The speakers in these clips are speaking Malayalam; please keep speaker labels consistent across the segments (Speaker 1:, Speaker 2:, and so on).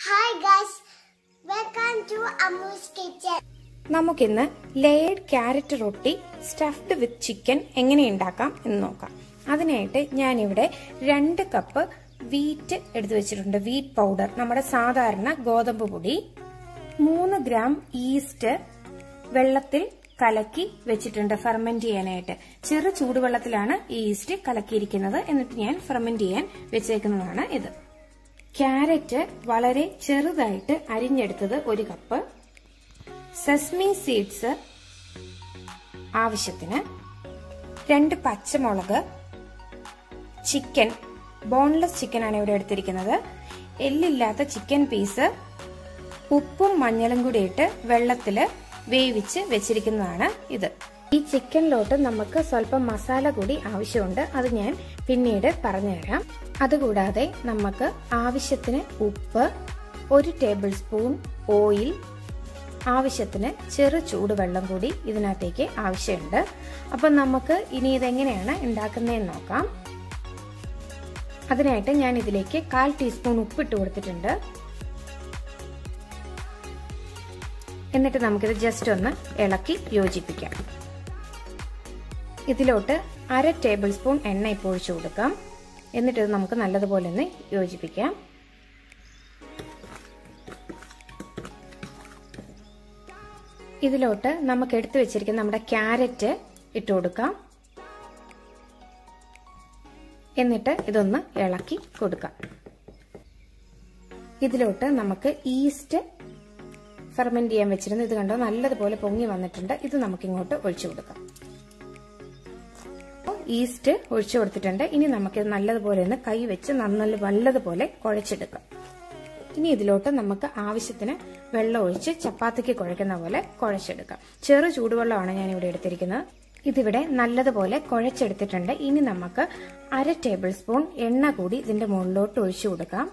Speaker 1: Hi guys, welcome to Amu's Kitchen.
Speaker 2: നമുക്കിന്ന് layered carrot roti stuffed with chicken എങ്ങനെ ഉണ്ടാക്കാം എന്ന് നോക്കാം അതിനായിട്ട് ഞാനിവിടെ രണ്ട് കപ്പ് വീറ്റ് എടുത്തു വെച്ചിട്ടുണ്ട് വീറ്റ് പൗഡർ നമ്മുടെ സാധാരണ ഗോതമ്പ് പൊടി മൂന്ന് ഗ്രാം ഈസ്റ്റ് വെള്ളത്തിൽ കലക്കി വെച്ചിട്ടുണ്ട് ഫെർമെന്റ് ചെയ്യാനായിട്ട് ചെറു ചൂടുവെള്ളത്തിലാണ് ഈ ഈസ്റ്റ് കലക്കിയിരിക്കുന്നത് എന്നിട്ട് ഞാൻ ഫെർമെന്റ് ചെയ്യാൻ വെച്ചേക്കുന്നതാണ് ഇത് ക്യാരറ്റ് വളരെ ചെറുതായിട്ട് അരിഞ്ഞെടുത്തത് ഒരു കപ്പ് സെസ്മി സീഡ്സ് ആവശ്യത്തിന് രണ്ട് പച്ചമുളക് ചിക്കൻ ബോൺലെസ് ചിക്കൻ ആണ് ഇവിടെ എടുത്തിരിക്കുന്നത് എല്ലില്ലാത്ത ചിക്കൻ പീസ് ഉപ്പും മഞ്ഞളും കൂടി ഇട്ട് വെള്ളത്തില് വേവിച്ച് വെച്ചിരിക്കുന്നതാണ് ഇത് ഈ ചിക്കനിലോട്ട് നമുക്ക് സ്വല്പം മസാല കൂടി ആവശ്യമുണ്ട് അത് ഞാൻ പിന്നീട് പറഞ്ഞുതരാം അതുകൂടാതെ നമുക്ക് ആവശ്യത്തിന് ഉപ്പ് ഒരു ടേബിൾ സ്പൂൺ ഓയിൽ ആവശ്യത്തിന് ചെറു ചൂടുവെള്ളം കൂടി ഇതിനകത്തേക്ക് ആവശ്യമുണ്ട് അപ്പം നമുക്ക് ഇനി ഇതെങ്ങനെയാണ് ഉണ്ടാക്കുന്നതെന്ന് നോക്കാം അതിനായിട്ട് ഞാൻ ഇതിലേക്ക് കാൽ ടീസ്പൂൺ ഉപ്പ് ഇട്ട് കൊടുത്തിട്ടുണ്ട് എന്നിട്ട് നമുക്കിത് ജസ്റ്റ് ഒന്ന് ഇളക്കി യോജിപ്പിക്കാം ഇതിലോട്ട് അര ടേബിൾ സ്പൂൺ എണ്ണ ഇപ്പോൾ ഒഴിച്ചു കൊടുക്കാം എന്നിട്ട് ഇത് നമുക്ക് നല്ലതുപോലെ ഒന്ന് യോജിപ്പിക്കാം ഇതിലോട്ട് നമുക്ക് എടുത്തു വെച്ചിരിക്കുന്ന നമ്മുടെ ക്യാരറ്റ് ഇട്ട് കൊടുക്കാം എന്നിട്ട് ഇതൊന്ന് ഇളക്കി കൊടുക്കാം ഇതിലോട്ട് നമുക്ക് ഈസ്റ്റ് ഫെർമെന്റ് ചെയ്യാൻ വെച്ചിരുന്നു ഇത് കണ്ടോ നല്ലതുപോലെ പൊങ്ങി വന്നിട്ടുണ്ട് ഇത് നമുക്ക് ഇങ്ങോട്ട് ഒഴിച്ചു കൊടുക്കാം ഈസ്റ്റ് ഒഴിച്ചു കൊടുത്തിട്ടുണ്ട് ഇനി നമുക്ക് നല്ലതുപോലെ ഒന്ന് കൈ വെച്ച് നന്നല്ല നല്ലതുപോലെ കുഴച്ചെടുക്കാം ഇനി ഇതിലോട്ട് നമുക്ക് ആവശ്യത്തിന് വെള്ളം ഒഴിച്ച് ചപ്പാത്തിക്ക് കുഴക്കുന്ന പോലെ കുഴച്ചെടുക്കാം ചെറു ചൂടുവെള്ളമാണ് ഞാൻ ഇവിടെ എടുത്തിരിക്കുന്നത് ഇതിവിടെ നല്ലതുപോലെ കുഴച്ചെടുത്തിട്ടുണ്ട് ഇനി നമുക്ക് അര ടേബിൾ സ്പൂൺ എണ്ണ കൂടി ഇതിന്റെ മുകളിലോട്ട് ഒഴിച്ചു കൊടുക്കാം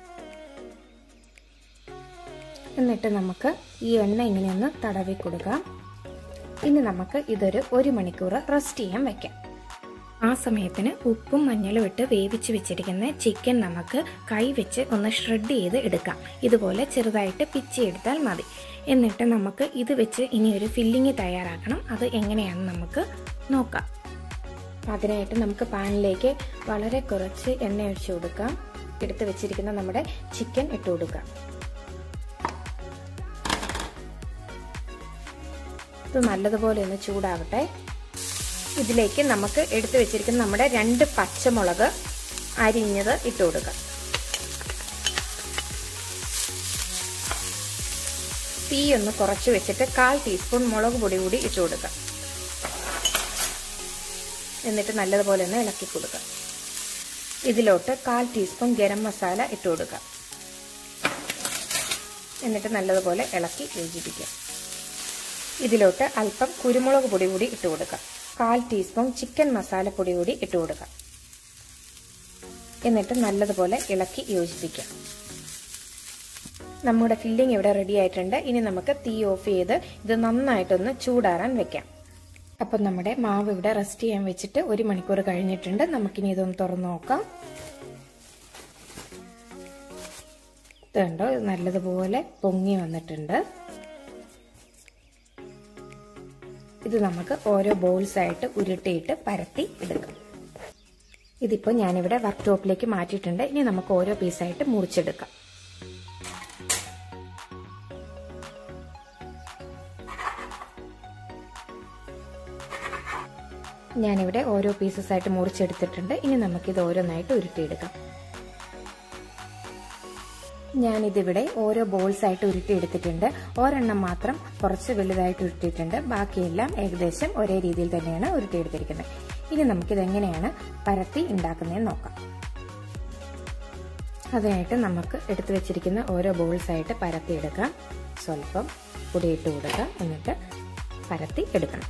Speaker 2: എന്നിട്ട് നമുക്ക് ഈ എണ്ണ ഇങ്ങനെയൊന്ന് തടവി കൊടുക്കാം ഇനി നമുക്ക് ഇതൊരു ഒരു മണിക്കൂർ റെസ്റ്റ് ചെയ്യാൻ വെക്കാം ആ സമയത്തിന് ഉപ്പും മഞ്ഞളും ഇട്ട് വേവിച്ച് വെച്ചിരിക്കുന്ന ചിക്കൻ നമുക്ക് കൈ വെച്ച് ഒന്ന് ഷ്രെഡ് ചെയ്ത് എടുക്കാം ഇതുപോലെ ചെറുതായിട്ട് പിച്ചി എടുത്താൽ മതി എന്നിട്ട് നമുക്ക് ഇത് വെച്ച് ഇനി ഒരു ഫില്ലിങ് തയ്യാറാക്കണം അത് എങ്ങനെയാണെന്ന് നമുക്ക് നോക്കാം അതിനായിട്ട് നമുക്ക് പാനിലേക്ക് വളരെ കുറച്ച് എണ്ണ ഒഴിച്ചു കൊടുക്കാം എടുത്ത് വെച്ചിരിക്കുന്ന നമ്മുടെ ചിക്കൻ ഇട്ട് കൊടുക്കാം ഇത് നല്ലതുപോലെ ഒന്ന് ചൂടാവട്ടെ ഇതിലേക്ക് നമുക്ക് എടുത്തു വെച്ചിരിക്കുന്ന നമ്മുടെ രണ്ട് പച്ചമുളക് അരിഞ്ഞത് ഇട്ട് കൊടുക്കാം തീ ഒന്ന് കുറച്ച് വെച്ചിട്ട് കാൽ ടീസ്പൂൺ മുളക് പൊടി കൂടി ഇട്ട് കൊടുക്കാം എന്നിട്ട് നല്ലതുപോലെ ഒന്ന് ഇളക്കി കൊടുക്കാം ഇതിലോട്ട് കാൽ ടീസ്പൂൺ ഗരം മസാല ഇട്ട് കൊടുക്കാം എന്നിട്ട് നല്ലതുപോലെ ഇളക്കി യോജിപ്പിക്കാം ഇതിലോട്ട് അല്പം കുരുമുളക് പൊടി കൂടി ഇട്ട് കൊടുക്കാം കാൽ ടീസ്പൂൺ ചിക്കൻ മസാലപ്പൊടി കൂടി ഇട്ട് കൊടുക്കാം എന്നിട്ട് നല്ലതുപോലെ ഇളക്കി യോജിപ്പിക്കാം നമ്മുടെ ഫില്ലിംഗ് ഇവിടെ റെഡി ആയിട്ടുണ്ട് ഇനി നമുക്ക് തീ ഓഫ് ചെയ്ത് ഇത് നന്നായിട്ടൊന്ന് ചൂടാറാൻ വെക്കാം അപ്പം നമ്മുടെ മാവ് ഇവിടെ റെസ്റ്റ് ചെയ്യാൻ വെച്ചിട്ട് ഒരു മണിക്കൂർ കഴിഞ്ഞിട്ടുണ്ട് നമുക്കിനി ഇതൊന്ന് തുറന്നു നോക്കാം ഇതുണ്ടോ ഇത് നല്ലതുപോലെ പൊങ്ങി വന്നിട്ടുണ്ട് ഇത് നമുക്ക് ഓരോ ബോൾസ് ആയിട്ട് ഉരുട്ടിയിട്ട് പരത്തി എടുക്കാം ഇതിപ്പോൾ ഞാനിവിടെ വർക്ക് ടോപ്പിലേക്ക് മാറ്റിയിട്ടുണ്ട് ഇനി നമുക്ക് ഓരോ പീസായിട്ട് മുറിച്ചെടുക്കാം ഞാനിവിടെ ഓരോ പീസസ് ആയിട്ട് മുറിച്ചെടുത്തിട്ടുണ്ട് ഇനി നമുക്കിത് ഓരോന്നായിട്ട് ഉരുട്ടിയെടുക്കാം ഞാനിതിവിടെ ഓരോ ബോൾസ് ആയിട്ട് ഉരുട്ടിയെടുത്തിട്ടുണ്ട് ഒരെണ്ണം മാത്രം കുറച്ച് വലുതായിട്ട് ഉരുട്ടിയിട്ടുണ്ട് ബാക്കിയെല്ലാം ഏകദേശം ഒരേ രീതിയിൽ തന്നെയാണ് ഉരുട്ടിയെടുത്തിരിക്കുന്നത് ഇനി നമുക്കിത് എങ്ങനെയാണ് പരത്തി ഉണ്ടാക്കുന്നതെന്ന് നോക്കാം അതിനായിട്ട് നമുക്ക് എടുത്തു വെച്ചിരിക്കുന്ന ഓരോ ബോൾസ് ആയിട്ട് പരത്തിയെടുക്കാം സ്വല്പം പൊടിയിട്ട് കൊടുക്കുക എന്നിട്ട് പരത്തി എടുക്കണം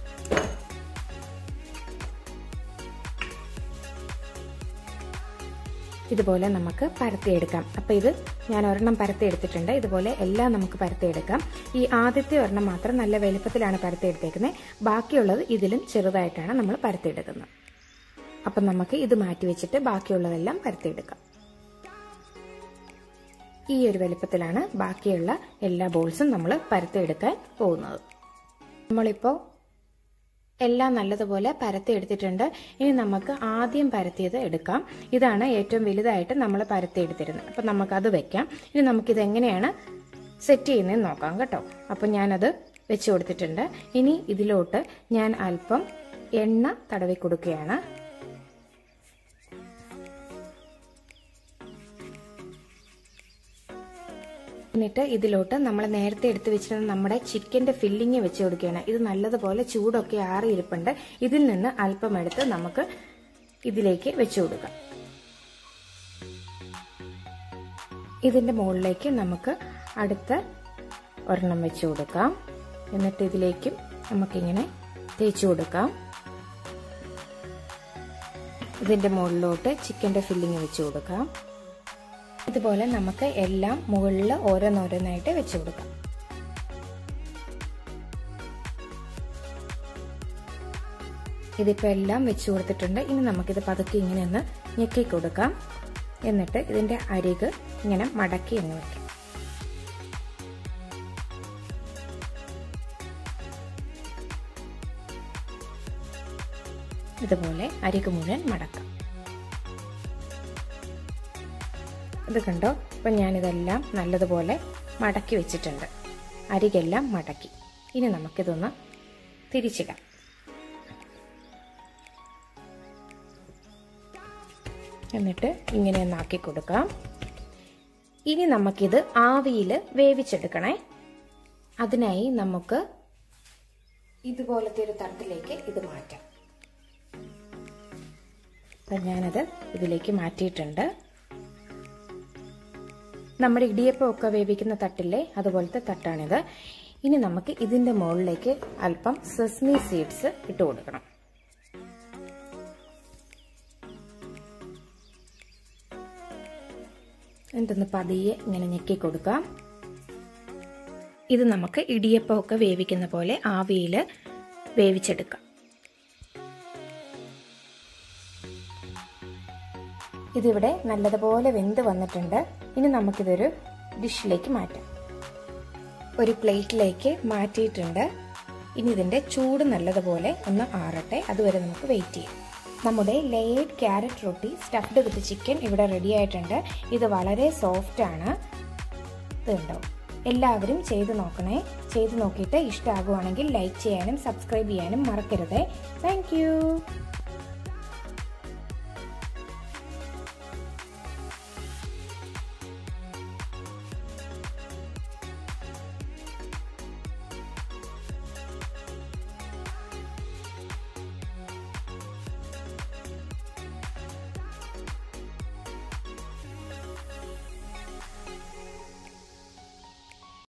Speaker 2: ഇതുപോലെ നമുക്ക് പരത്തിയെടുക്കാം അപ്പോൾ ഇത് ഞാൻ ഒരെണ്ണം പരത്തിയെടുത്തിട്ടുണ്ട് ഇതുപോലെ എല്ലാം നമുക്ക് പരത്തിയെടുക്കാം ഈ ആദ്യത്തെ ഒരെണ്ണം മാത്രം നല്ല വലുപ്പത്തിലാണ് പരത്തിയെടുത്തേക്കുന്നത് ബാക്കിയുള്ളത് ഇതിലും ചെറുതായിട്ടാണ് നമ്മൾ പരത്തിയെടുക്കുന്നത് അപ്പം നമുക്ക് ഇത് മാറ്റി വെച്ചിട്ട് ബാക്കിയുള്ളതെല്ലാം പരത്തിയെടുക്കാം ഈ ഒരു വലുപ്പത്തിലാണ് ബാക്കിയുള്ള എല്ലാ ബോൾസും നമ്മൾ പരത്തിയെടുക്കാൻ പോകുന്നത് നമ്മളിപ്പോൾ എല്ലാം നല്ലതുപോലെ പരത്തി എടുത്തിട്ടുണ്ട് ഇനി നമുക്ക് ആദ്യം പരത്തിയത് എടുക്കാം ഇതാണ് ഏറ്റവും വലുതായിട്ട് നമ്മൾ പരത്തി എടുത്തിരുന്നത് അപ്പം നമുക്കത് വെക്കാം ഇനി നമുക്കിത് എങ്ങനെയാണ് സെറ്റ് ചെയ്യുന്നതെന്ന് നോക്കാം കേട്ടോ അപ്പം ഞാനത് വെച്ച് കൊടുത്തിട്ടുണ്ട് ഇനി ഇതിലോട്ട് ഞാൻ അല്പം എണ്ണ തടവി കൊടുക്കുകയാണ് എന്നിട്ട് ഇതിലോട്ട് നമ്മൾ നേരത്തെ എടുത്തു വെച്ചിരുന്ന നമ്മുടെ ചിക്കന്റെ ഫില്ലിങ് വെച്ച് കൊടുക്കുകയാണ് ഇത് നല്ലതുപോലെ ചൂടൊക്കെ ആറിയിരിപ്പുണ്ട് ഇതിൽ നിന്ന് അല്പം എടുത്ത് നമുക്ക് ഇതിലേക്ക് വെച്ചു കൊടുക്കാം ഇതിന്റെ മുകളിലേക്ക് നമുക്ക് അടുത്ത ഒരെണ്ണം വെച്ചു കൊടുക്കാം എന്നിട്ട് ഇതിലേക്കും നമുക്കിങ്ങനെ തേച്ചു കൊടുക്കാം ഇതിന്റെ മുകളിലോട്ട് ചിക്കന്റെ ഫില്ലിങ് വെച്ചു കൊടുക്കാം ഇതുപോലെ നമുക്ക് എല്ലാം മുകളിൽ ഓരോന്നോരോന്നായിട്ട് വെച്ചു കൊടുക്കാം ഇതിപ്പോൾ എല്ലാം വെച്ചു കൊടുത്തിട്ടുണ്ട് ഇനി നമുക്കിത് പതുക്കെ ഇങ്ങനെ ഒന്ന് ഞെക്കി കൊടുക്കാം എന്നിട്ട് ഇതിന്റെ അരിക് ഇങ്ങനെ മടക്കി അങ്ങ് വെക്കാം ഇതുപോലെ അരിക് മുഴുവൻ മടക്കാം ഇത് കണ്ടോ ഇപ്പം ഞാനിതെല്ലാം നല്ലതുപോലെ മടക്കി വെച്ചിട്ടുണ്ട് അരികെല്ലാം മടക്കി ഇനി നമുക്കിതൊന്ന് തിരിച്ചിടാം എന്നിട്ട് ഇങ്ങനെ ഒന്നാക്കി കൊടുക്കാം ഇനി നമുക്കിത് ആവിയിൽ വേവിച്ചെടുക്കണേ അതിനായി നമുക്ക് ഇതുപോലത്തെ ഒരു തട്ടിലേക്ക് ഇത് മാറ്റാം അപ്പം ഞാനത് ഇതിലേക്ക് മാറ്റിയിട്ടുണ്ട് നമ്മുടെ ഇടിയപ്പമൊക്കെ വേവിക്കുന്ന തട്ടില്ലേ അതുപോലത്തെ തട്ടാണിത് ഇനി നമുക്ക് ഇതിന്റെ മുകളിലേക്ക് അല്പം സെസ്മി സീഡ്സ് ഇട്ട് കൊടുക്കണം എന്നിട്ടൊന്ന് പതിയെ ഇങ്ങനെ ഞെക്കി കൊടുക്കാം ഇത് നമുക്ക് ഇടിയപ്പമൊക്കെ വേവിക്കുന്ന പോലെ ആവിയിൽ വേവിച്ചെടുക്കാം ഇതിവിടെ നല്ലതുപോലെ വെന്ത് വന്നിട്ടുണ്ട് ഇനി നമുക്കിതൊരു ഡിഷിലേക്ക് മാറ്റാം ഒരു പ്ലേറ്റിലേക്ക് മാറ്റിയിട്ടുണ്ട് ഇനി ഇതിന്റെ ചൂട് നല്ലതുപോലെ ഒന്ന് ആറട്ടെ അതുവരെ നമുക്ക് വെയിറ്റ് ചെയ്യാം നമ്മുടെ layered carrot roti stuffed with chicken ഇവിടെ റെഡി ആയിട്ടുണ്ട് ഇത് വളരെ സോഫ്റ്റ് ആണ് ഇതുണ്ടോ എല്ലാവരും ചെയ്ത് നോക്കണേ ചെയ്ത് നോക്കിയിട്ട് ഇഷ്ടമാകുവാണെങ്കിൽ ലൈക്ക് ചെയ്യാനും സബ്സ്ക്രൈബ് ചെയ്യാനും മറക്കരുത് താങ്ക്